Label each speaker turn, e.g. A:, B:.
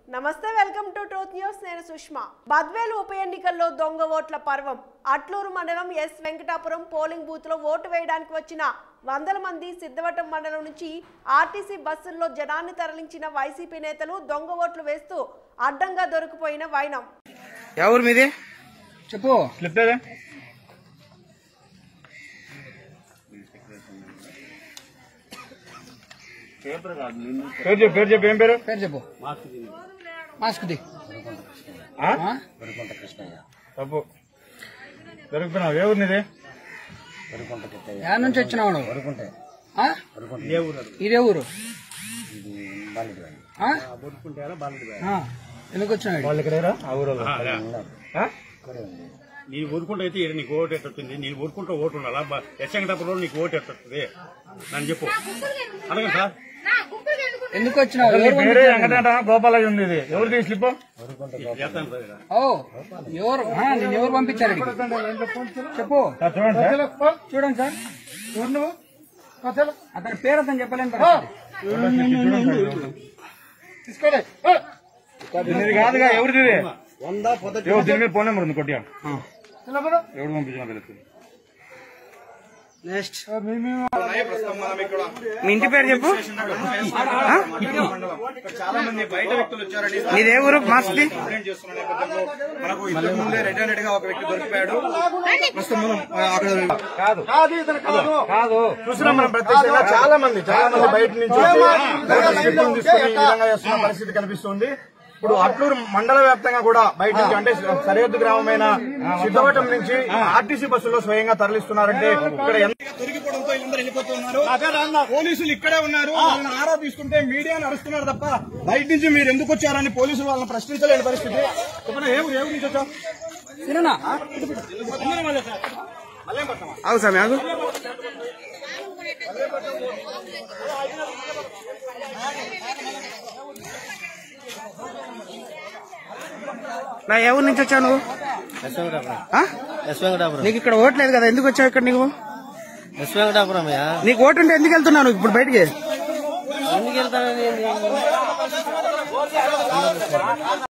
A: నమస్తే welcome to truth news నేను సుష్మా బద్వేలు ఉప ఎన్నికల్లో దొంగ ఓట్ల పర్వం Atluru mandal S Venkatapuram polling booth లో ఓటు వేయడానికి వచ్చిన వందల మంది సిద్ధవటం మండలం నుంచి ఆర్టీసీ బస్సుల్లో జనాన్ని తరలించిన వైసీపీ నేతలు దొంగ ఓట్లు వేస్తూ అడ్డంగా దొరికిపోయిన వైనం
B: ఎవరు మీది
C: చెప్పు
B: స్లిప్ ఏదే పేరు చెప్పు పేరు చెప్పు ఏం పేరు
C: పేరు చెప్పు మాస్క్ ది
B: ఆ?
C: ఆ?
B: తప్పు దొరికిపోయినావు ఏ ఊరు నీది
C: యాడ్ నుంచి వచ్చినావు నువ్వు ఆ? ఇదే ఊరు ఆ? ఆ. ఎందుకు వచ్చినావు
B: వాళ్ళు ఇక్కడ ఆ ఊరు వాళ్ళు. ఆ?
D: నీ ఊరుకుంటూ అయితే ఈడ నీకు ఓటు ఎట్టొస్తుంది నీ ఊరుకుంటూ ఓటు ఉండాలా ఎచ్చంగటప్పుడు నీకు ఓటు ఎట్టొస్తుంది నన్ను చెప్పు అడగండి సార్
C: ఎందుకు వచ్చినావు
B: అసలు నీ
C: ఎవరు
B: పేరే
C: పంపించారు?
B: వెంకటేట గోపాలయ్య ఉంది ఇది ఎవరు తీ స్లిప్
D: చేస్తాను సార్ ఈడ.
C: ఓ ఎవరు ఆ, నిన్ను ఎవరు పంపించారు ఇక్కడికి? చెప్పు
B: సార్ చూడండి సార్
C: చూడండి సార్ అతని పేరు అతను చెప్పలేను పరిస్థితి.
B: ఇది కాదుగా ఎవరిది ఇది? ఎవరు దీని మీద ఫోన్ నెంబర్ ఉంది కొట్టియా ఎవరు పంపించిన తెలుస్తుంది
C: నెక్స్ట్
B: మీ ఇంటి పేరు చెప్పు నీదే ఊరు మాస్ది
E: మనకు ఇంతకు ముందే రెడ్ హ్యాండెడ్ గా ఒక వ్యక్తి దొరికిపోయాడు ప్రస్తుతం మనం ఆ, అక్కడ
B: కాదు కాదు చూసినాం మనం ప్రత్యక్షంగా చాలా మంది చాలా మంది బయట నుంచి వచ్చి ఓటర్ స్లిప్పులు తీసుకొని ఈ విధంగా చేస్తున్న పరిస్థితి కనిపిస్తుంది ఇప్పుడు అట్లూరు మండల వ్యాప్తంగా కూడా బయట నుంచి అంటే సరిహద్దు గ్రామమైన సిద్ధవటం నుంచి ఆర్టీసీ బస్సులో స్వయంగా తరలిస్తున్నారంటే ఇక్కడ ఎంత
E: దొరికిపోవడంతో వీళ్ళందరూ వెళ్ళిపోతున్నారు పోలీసులు ఇక్కడే ఉన్నారు వాళ్ళని ఆరా తీసుకుంటే మీడియా నడుస్తున్నారు తప్ప బయట నుంచి మీరు ఎందుకు వచ్చారని పోలీసులు వాళ్ళని ప్రశ్నించలేని పరిస్థితి చెప్పండి ఏ ఊరు ఏ ఊరు నుంచి వచ్చావు
C: సినిమా
B: ఆగు స్వామి ఆగు నా ఏ ఊరు నుంచి వచ్చావు నువ్వు ఆ?
F: ఎస్ వెంకటాపురం
B: నీకు ఇక్కడ ఓటు లేదు కదా ఎందుకు వచ్చావు ఇక్కడ నీకు
F: ఎస్ వెంకటాపురం అయ్యా
B: నీకు ఓటు ఉంటే ఎందుకు వెళ్తున్నావు నువ్వు ఇప్పుడు బయటికి
F: ఎందుకు వెళ్తానని